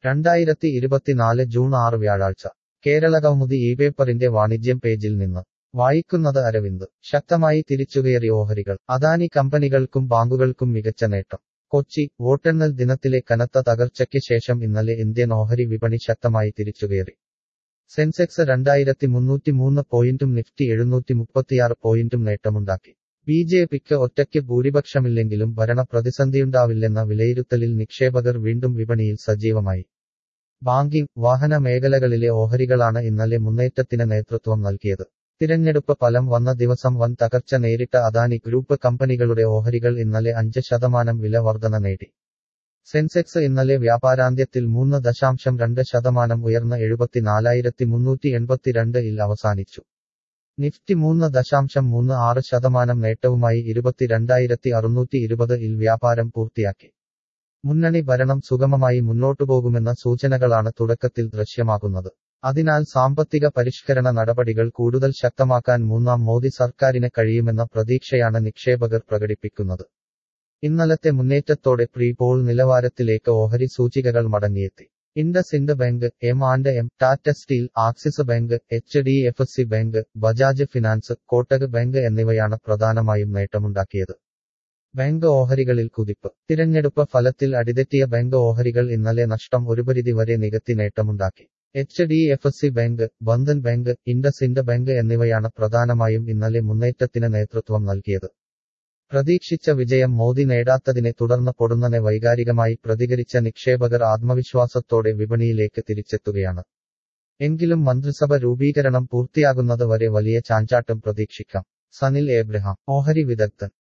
രണ്ടായിരത്തി ഇരുപത്തിനാല് ജൂൺ ആറ് വ്യാഴാഴ്ച കേരളകൗമുദി ഈ പേപ്പറിന്റെ വാണിജ്യം പേജിൽ നിന്ന് വായിക്കുന്നത് അരവിന്ദ് ശക്തമായി തിരിച്ചുകയറി ഓഹരികൾ അദാനി കമ്പനികൾക്കും ബാങ്കുകൾക്കും മികച്ച നേട്ടം കൊച്ചി വോട്ടെണ്ണൽ ദിനത്തിലെ കനത്ത തകർച്ചയ്ക്ക് ശേഷം ഇന്നലെ ഇന്ത്യൻ ഓഹരി വിപണി ശക്തമായി തിരിച്ചുകയറി സെൻസെക്സ് രണ്ടായിരത്തി മുന്നൂറ്റി മൂന്ന് പോയിന്റും നിഫ്റ്റി എഴുന്നൂറ്റി മുപ്പത്തിയാറ് പോയിന്റും നേട്ടമുണ്ടാക്കി ബി ജെ പിക്ക് ഒറ്റയ്ക്ക് ഭൂരിപക്ഷമില്ലെങ്കിലും ഭരണ പ്രതിസന്ധിയുണ്ടാവില്ലെന്ന വിലയിരുത്തലിൽ നിക്ഷേപകർ വീണ്ടും വിപണിയിൽ സജീവമായി ബാങ്കിംഗ് വാഹന മേഖലകളിലെ ഓഹരികളാണ് ഇന്നലെ മുന്നേറ്റത്തിന് നേതൃത്വം നൽകിയത് തിരഞ്ഞെടുപ്പ് ഫലം വന്ന ദിവസം വൻ തകർച്ച നേരിട്ട അദാനി ഗ്രൂപ്പ് കമ്പനികളുടെ ഓഹരികൾ ഇന്നലെ അഞ്ച് ശതമാനം വില വർധന നേടി സെൻസെക്സ് ഇന്നലെ വ്യാപാരാന്ത്യത്തിൽ മൂന്ന് ദശാംശം രണ്ട് ശതമാനം ഉയർന്ന എഴുപത്തിനാലായിരത്തി മുന്നൂറ്റി എൺപത്തിരണ്ട് ഇൽ അവസാനിച്ചു നിഫ്റ്റി മൂന്ന് ദശാംശം മൂന്ന് ആറ് ശതമാനം നേട്ടവുമായി ഇരുപത്തിരണ്ടായിരത്തി അറുന്നൂറ്റി ഇരുപത് ഇൽ വ്യാപാരം പൂർത്തിയാക്കി മുന്നണി ഭരണം സുഗമമായി മുന്നോട്ടുപോകുമെന്ന സൂചനകളാണ് തുടക്കത്തിൽ ദൃശ്യമാകുന്നത് അതിനാൽ സാമ്പത്തിക പരിഷ്കരണ നടപടികൾ കൂടുതൽ ശക്തമാക്കാൻ മൂന്നാം മോദി സർക്കാരിന് കഴിയുമെന്ന പ്രതീക്ഷയാണ് നിക്ഷേപകർ പ്രകടിപ്പിക്കുന്നത് ഇന്നലത്തെ മുന്നേറ്റത്തോടെ പ്രീ പോൾ നിലവാരത്തിലേക്ക് ഓഹരി സൂചികകൾ മടങ്ങിയെത്തി ഇൻഡസ് ഇൻഡ് bank M and M Tata steel Axis bank H D F C bank Bajaj finance Kotak bank എന്നിവയാണ് പ്രധാനമായും നേട്ടമുണ്ടാക്കിയത് ബാങ്ക് ഓഹരികളിൽ കുതിപ്പ് തിരഞ്ഞെടുപ്പ് ഫലത്തിൽ അടിതെറ്റിയ ബാങ്ക് ഓഹരികൾ ഇന്നലെ നഷ്ടം ഒരു പരിധി വരെ നികത്തി നേട്ടമുണ്ടാക്കി H D F C bank Bandhan bank Indus ഇൻഡ് ബാങ്ക് എന്നിവയാണ് പ്രധാനമായും ഇന്നലെ മുന്നേറ്റത്തിന് നേതൃത്വം നൽകിയത് പ്രതീക്ഷിച്ച വിജയം മോദി നേടാത്തതിനെ തുടർന്ന് പൊടുന്നനെ വൈകാരികമായി പ്രതികരിച്ച നിക്ഷേപകർ ആത്മവിശ്വാസത്തോടെ വിപണിയിലേക്ക് തിരിച്ചെത്തുകയാണ് എങ്കിലും മന്ത്രിസഭ രൂപീകരണം പൂർത്തിയാകുന്നത് വരെ വലിയ ചാഞ്ചാട്ടം പ്രതീക്ഷിക്കാം സനിൽ ഏബ്രഹാം ഓഹരി വിദഗ്ധൻ